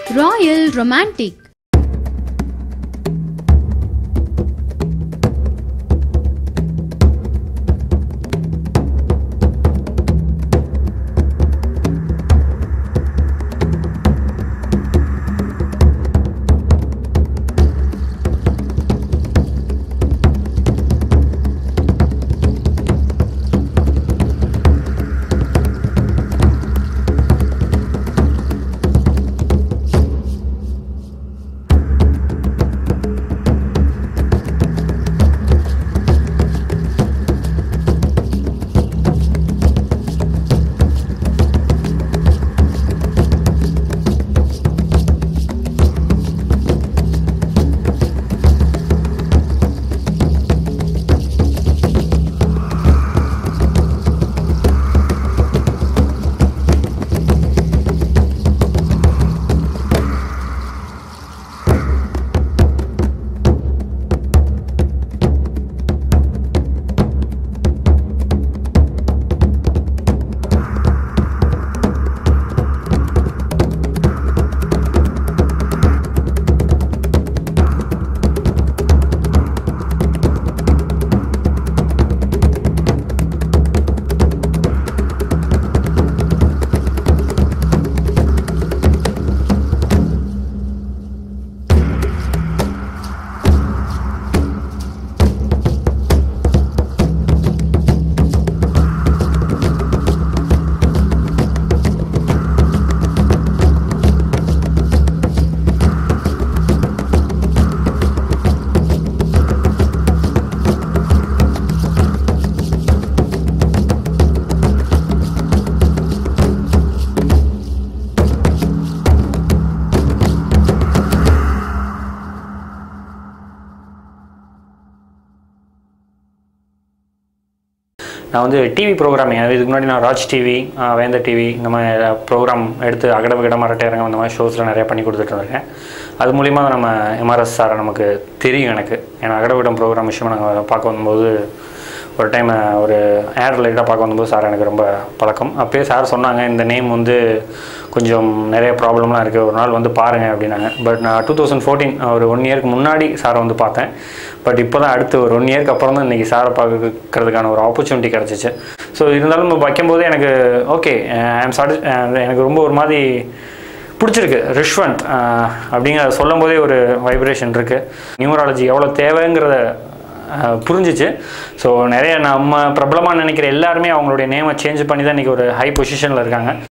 Royal Romantic. நான் வந்து TV program இதுக்கு முன்னாடி நான் ராஜ் டிவி வேந்த டிவி இந்த மாதிரி ப்ரோக்ராம் எடுத்து அகட விகட மரட்டையரங்கம் இந்த மாதிரி ஷோஸ்லாம் நிறையா பண்ணி கொடுத்துட்டு இருக்கேன் அது மூலிமா நம்ம எம்ஆர்எஸ் சாரை நமக்கு தெரியும் எனக்கு ஏன்னா அகட விகடம் ப்ரோக்ராம் விஷயமா நாங்கள் பார்க்க வந்தபோது ஒரு டைம் ஒரு ஏர் லைட்டாக பார்க்க வந்தபோது சார் எனக்கு ரொம்ப பழக்கம் அப்போயே சார் சொன்னாங்க இந்த நேம் வந்து கொஞ்சம் நிறைய ப்ராப்ளம்லாம் இருக்குது ஒரு நாள் வந்து பாருங்கள் அப்படின்னாங்க பட் நான் டூ தௌசண்ட் ஃபோர்டீன் ஒரு ஒன் இயருக்கு முன்னாடி சாரை வந்து பார்த்தேன் பட் இப்போ தான் அடுத்து ஒரு ஒன் இயர்க்கு அப்புறம் தான் இன்றைக்கி சாரை பார்க்கறதுக்கான ஒரு ஆப்பர்ச்சுனிட்டி கிடச்சிச்சு ஸோ இருந்தாலும் நம்ம வைக்கும்போதே எனக்கு ஓகே ஐம் சாட்டி எனக்கு ரொம்ப ஒரு மாதிரி பிடிச்சிருக்கு ரிஷ்வந்த் அப்படிங்கிறத சொல்லும் போதே ஒரு வைப்ரேஷன் இருக்குது நியூமராலஜி எவ்வளோ தேவைங்கிறத அஹ், புரிஞ்சிச்சு ஸோ நிறைய நம்ம பிரபலமாக நினைக்கிற எல்லாருமே அவங்களுடைய நேமை சேஞ்ச் பண்ணி தான் இன்றைக்கி ஒரு ஹை பொசிஷனில் இருக்காங்க